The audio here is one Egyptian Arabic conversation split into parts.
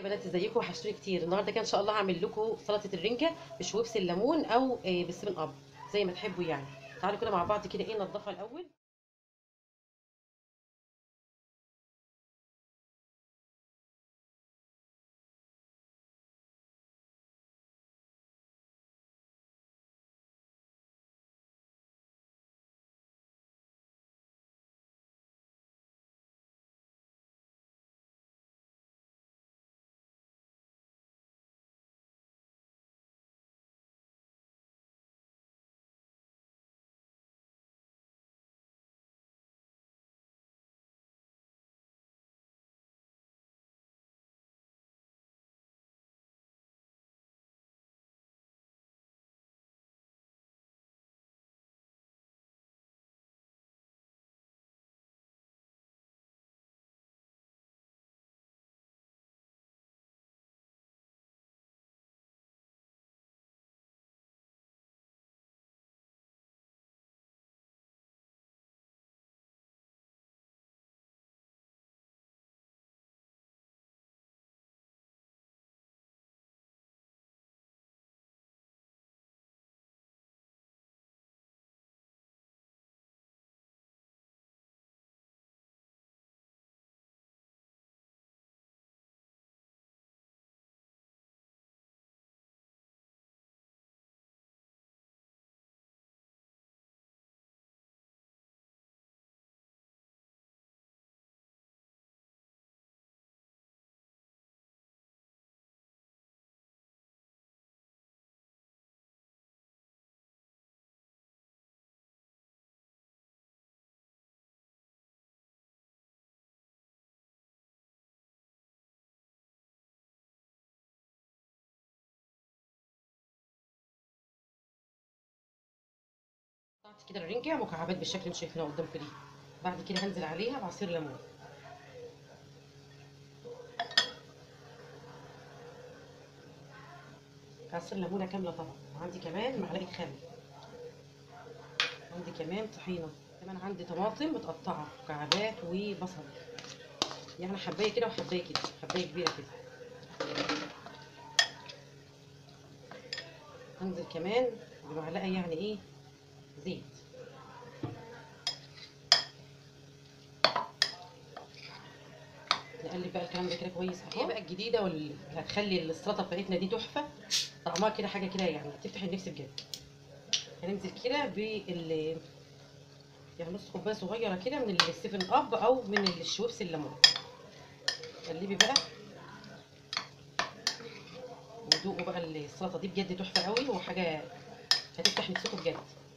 بنات ازيكم وحشتوني كتير النهارده كان ان شاء الله هعمل لكم سلطه الرنجه بشويبس الليمون او آه، بالسمن اب زي ما تحبوا يعني تعالوا كده مع بعض كده ايه ننضفها الاول قطعت كده الرنجه مكعبات بالشكل اللي انتوا شايفينه قدامكم دي بعد كده هنزل عليها بعصير ليمون عصير ليمونه كامله طبعا وعندي كمان معلقه خل عندي كمان طحينه كمان عندي طماطم متقطعه مكعبات وبصل يعني حبايه كده وحبايه كده حبايه كبيره كده انزل كمان بمعلقه يعني ايه زيت نقلب بقى الكلام ده كده كويس اهو بقى الجديده واللي هتخلي السلطه بتاعتنا دي تحفه طعمها كده حاجه كده يعني تفتح النفس بجد هننزل كده بال يعني نص كوبايه صغيره كده من السيفن اب او من الشويبس الليمون قلبي بقى ودوقوا بقى السلطه دي بجد تحفه قوي وحاجه هتفتح نفسكم بجد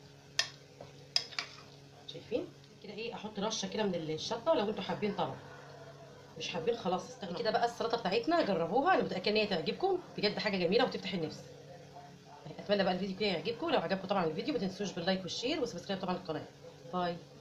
شايفين كده ايه احط رشه كده من الشطه لو انتوا حابين طبعا مش حابين خلاص استغنوا كده بقى السلطه بتاعتنا جربوها انا متاكده ان هي تعجبكم بجد حاجه جميله وتفتح النفس اتمنى بقى الفيديو كده يعجبكم لو عجبكم طبعا الفيديو ما تنسوش باللايك والشير وسبسكرايب طبعا القناه باي